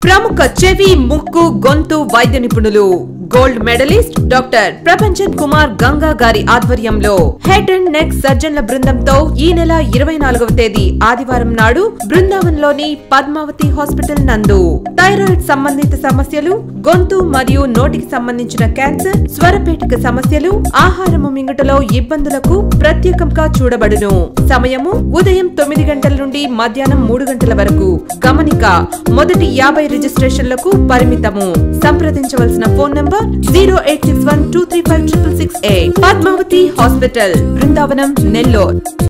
ప్రముఖ చెవి ముక్కు గొంతు వైద్య నిపుణులు gold medalist doctor Prapanchan Kumar Ganga garu ఆధ్వర్యంలో హెడ్ అండ్ నెక్ సర్జన్ల బృందంతో ఈ నెల ఇరవై నాలుగవ తేదీ ఆదివారం నాడు బృందావన్లోని పద్మావతి హాస్పిటల్ నందు థైరాయిడ్ సంబంధిత సమస్యలు గొంతు మరియు నోటికి సంబంధించిన క్యాన్సర్ స్వరపేటిక సమస్యలు ఆహారము మింగటలో ఇబ్బందులకు ప్రత్యేకంగా చూడబడును సమయము ఉదయం తొమ్మిది గంటల నుండి మధ్యాహ్నం మూడు గంటల వరకు గమనిక మొదటి యాభై రిజిస్ట్రేషన్లకు పరిమితము సంప్రదించవలసిన phone number zero eight six one two three five triple six eight Padmavathi hospital Brindavanam Nellore